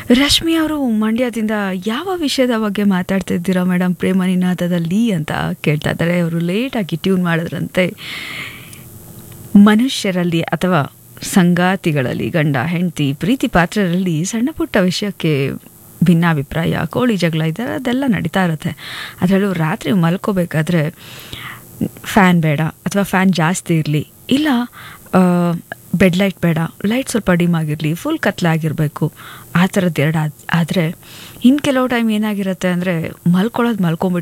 ರಶ್ಮಿ ಅವರು ಮಂಡ್ಯದಿಂದ ಯಾವ ವಿಷಯದ ಬಗ್ಗೆ ಮಾತಾಡ್ತಿದ್ದೀರಾ ಮೇಡಮ್ ಪ್ರೇಮ ನಿನಾದದಲ್ಲಿ ಅಂತ ಕೇಳ್ತಾ ಇದ್ದಾರೆ ಅವರು ಲೇಟಾಗಿ ಟ್ಯೂನ್ ಮಾಡಿದ್ರಂತೆ ಮನುಷ್ಯರಲ್ಲಿ ಅಥವಾ ಸಂಗಾತಿಗಳಲ್ಲಿ ಗಂಡ ಹೆಂಡತಿ ಪ್ರೀತಿ ಪಾತ್ರರಲ್ಲಿ ಸಣ್ಣ ಪುಟ್ಟ ವಿಷಯಕ್ಕೆ ಭಿನ್ನಾಭಿಪ್ರಾಯ ಕೋಳಿ ಜಗಳ ಇದ್ದಾರೆ ಅದೆಲ್ಲ ನಡೀತಾ ಇರುತ್ತೆ ಅದರಲ್ಲೂ ರಾತ್ರಿ ಮಲ್ಕೋಬೇಕಾದ್ರೆ ಫ್ಯಾನ್ ಬೇಡ ಅಥವಾ ಫ್ಯಾನ್ ಜಾಸ್ತಿ ಇರಲಿ ಇಲ್ಲ ಬೆಡ್ ಲೈಟ್ ಬೇಡ ಲೈಟ್ ಸ್ವಲ್ಪ ಡಿಮ್ ಆಗಿರಲಿ ಫುಲ್ ಕತ್ಲಾಗಿರಬೇಕು ಆ ಥರದ್ದು ಎರಡು ಆದರೆ ಇನ್ನು ಕೆಲವು ಟೈಮ್ ಏನಾಗಿರುತ್ತೆ ಅಂದರೆ ಮಲ್ಕೊಳ್ಳೋದು ಮಲ್ಕೊಂಬಿಟ್ಟು